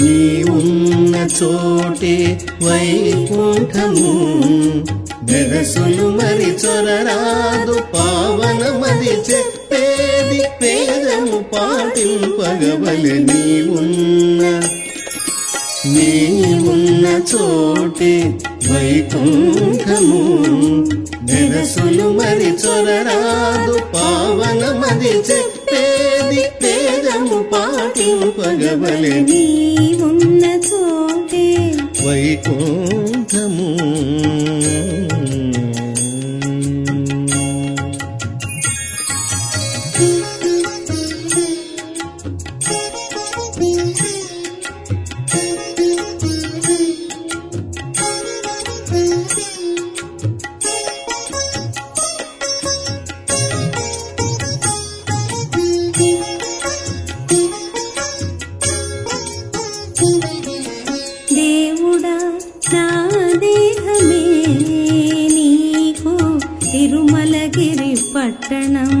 నీ ఉన్న చోటే వైకుంఠము బెరసులు మరి చొరరాదు పావనమది చెప్పేది పేదము పాటింపగవలె నీ ఉన్న నీ ఉన్న చోటే వైకుంఠము బెరసులు మరి చొరరాదు పావనమది చెప్పేది పేదము పాటింపగవలె నీ ఉన్న చోటే వైకుంఠము దేవుడా నా దేహమే నీకు తిరుమలగిరి పట్టణము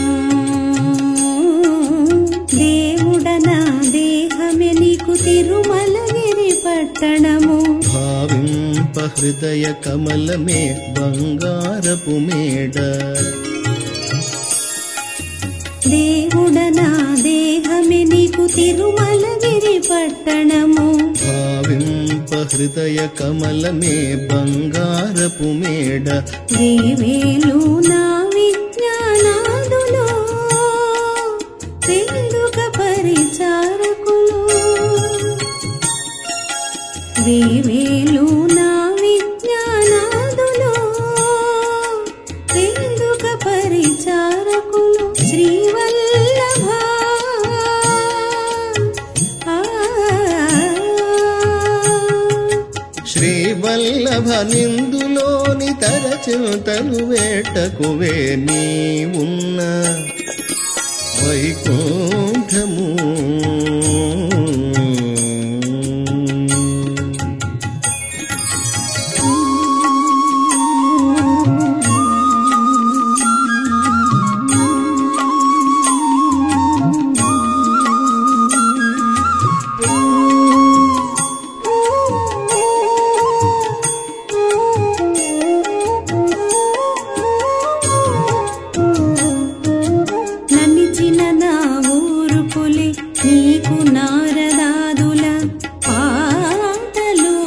దేవుడ నా దేహమే నీకు తిరుమలగిరి పట్టణము భావింప హృదయ కమలమే బంగారపు మేడ దేవుడ నా దేహమే నీకు తిరుమలగిరి పట్టణము భావింప హృదయ కమలమే బంగారపు మేడ దేవేలు నా విజ్ఞానాదులో తెలుగ పరిచారకులు దేవేలు నా విజ్ఞానాదులో తెలుగ పరిచారకులు శ్రీవల్లభ ఆ శ్రీవల్లభ నిందులోని తరచింతలు వేటకువే నీ ఉన్న వైకుంఠము నన్నిచిన నా ఊరు పులి నీకు నారదాదుల పాటలు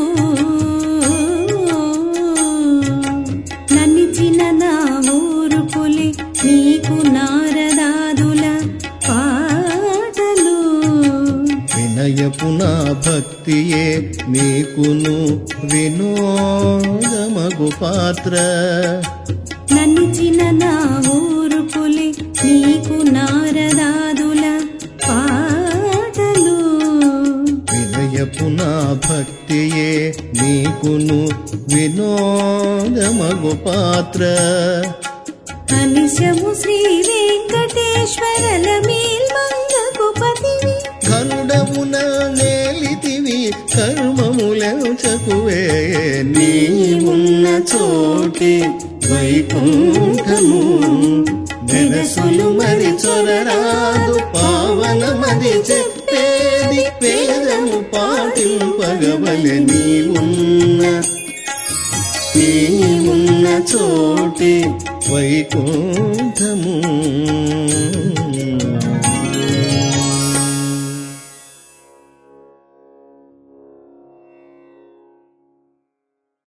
నన్నిచిన నా ఊరు పులి నీకు నారదాదుల పాటలు వినయపు నా భక్తియే నీకును వినోదమగు పాత్ర నన్నిచిన నా ఊరు పులి నీకు నారదాదుల పాటలు వినయపు నా భక్తియే నీకును వినోదమగు పాత్ర అనిశము శ్రీ వెంకటేశ్వరల మేల్మంగకు పతివి గరుడమున నేలితివి కర్మములెంచకువే నీ ఉన్న చోటి వైకుంఠము వెరసులు మరి చొరరాదు పావనమది చెప్పేది పేదము పాటింపగవలె నీ ఉన్న నీ ఉన్న చోటి వైకుంఠము